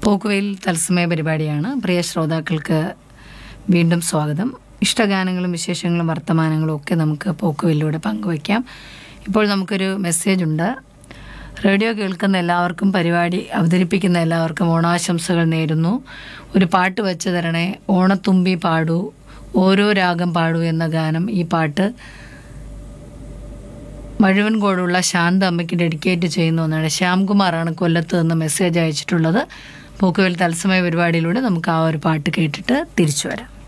പോക്കുവെയിൽ തത്സമയ പരിപാടിയാണ് പ്രിയ ശ്രോതാക്കൾക്ക് വീണ്ടും സ്വാഗതം ഇഷ്ടഗാനങ്ങളും വിശേഷങ്ങളും വർത്തമാനങ്ങളും ഒക്കെ നമുക്ക് പോക്കുവെയിലൂടെ പങ്കുവയ്ക്കാം ഇപ്പോൾ നമുക്കൊരു മെസ്സേജ് ഉണ്ട് റേഡിയോ കേൾക്കുന്ന എല്ലാവർക്കും പരിപാടി അവതരിപ്പിക്കുന്ന എല്ലാവർക്കും ഓണാശംസകൾ നേരുന്നു ഒരു പാട്ട് വെച്ച് തരണേ ഓണത്തുമ്പി പാടൂ ഓരോ രാഗം പാടൂ എന്ന ഗാനം ഈ പാട്ട് മഴുവൻകോടുള്ള ശാന്ത അമ്മയ്ക്ക് ഡെഡിക്കേറ്റ് ചെയ്യുന്നു എന്നാണ് ശ്യാംകുമാറാണ് കൊല്ലത്ത് നിന്ന് മെസ്സേജ് അയച്ചിട്ടുള്ളത് പോക്കുവെൽ തത്സമയ പരിപാടിയിലൂടെ നമുക്ക് ആ ഒരു പാട്ട് കേട്ടിട്ട് തിരിച്ചു വരാം